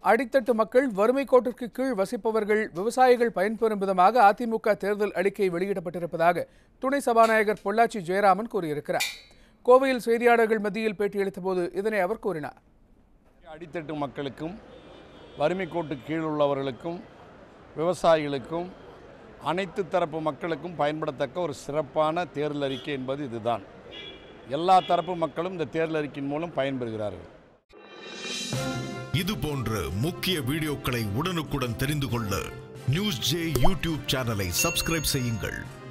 அடித்தட்டு மக்கள் வறுமை கோட்டிற்கு கீழ் வசிப்பவர்கள் விவசாயிகள் பயன்பெறும் விதமாக அதிமுக தேர்தல் அறிக்கை வெளியிடப்பட்டிருப்பதாக துணை சபாநாயகர் பொள்ளாச்சி ஜெயராமன் கூறியிருக்கிறார் கோவையில் செய்தியாளர்கள் மத்தியில் பேட்டியளித்தபோது இதனை அவர் கூறினார் அடித்தட்டு மக்களுக்கும் வறுமை கோட்டு கீழ் உள்ளவர்களுக்கும் விவசாயிகளுக்கும் அனைத்து தரப்பு மக்களுக்கும் பயன்படத்தக்க ஒரு சிறப்பான தேர்தல் அறிக்கை என்பது இதுதான் எல்லா தரப்பு மக்களும் இந்த தேர்தல் அறிக்கையின் மூலம் பயன்பெறுகிறார்கள் இது போன்ற முக்கிய வீடியோக்களை உடனுக்குடன் தெரிந்து கொள்ள நியூஸ் ஜே யூடியூப் சேனலை சப்ஸ்கிரைப் செய்யுங்கள்